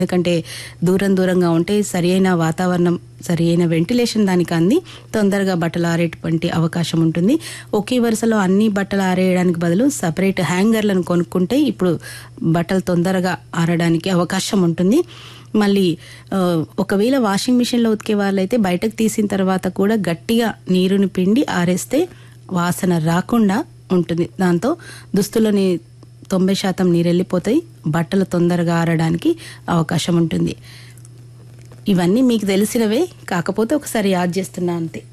ఎందుకంటే దూరం దూరంగా ఉంటే సరి అయిన వాతావరణం సరి అయిన వెంటిలేషన్ దానికి అంది తొందరగా బట్టలు ఆరేటువంటి అవకాశం ఉంటుంది ఒకే వరుసలో అన్ని బట్టలు ఆరేయడానికి బదులు సపరేట్ హ్యాంగర్లను కొనుక్కుంటే ఇప్పుడు బట్టలు తొందరగా ఆరడానికి అవకాశం ఉంటుంది మళ్ళీ ఆ, ఒకవేళ వాషింగ్ మిషన్లో ఉతికే వాళ్ళైతే బయటకు తీసిన తర్వాత కూడా గట్టిగా నీరుని పిండి ఆరేస్తే వాసన రాకుండా ఉంటుంది దాంతో దుస్తులని తొంభై శాతం నీరు వెళ్ళిపోతాయి బట్టలు తొందరగా ఆరడానికి అవకాశం ఉంటుంది ఇవన్నీ మీకు తెలిసినవే కాకపోతే ఒకసారి యాద్ చేస్తున్నా అంతే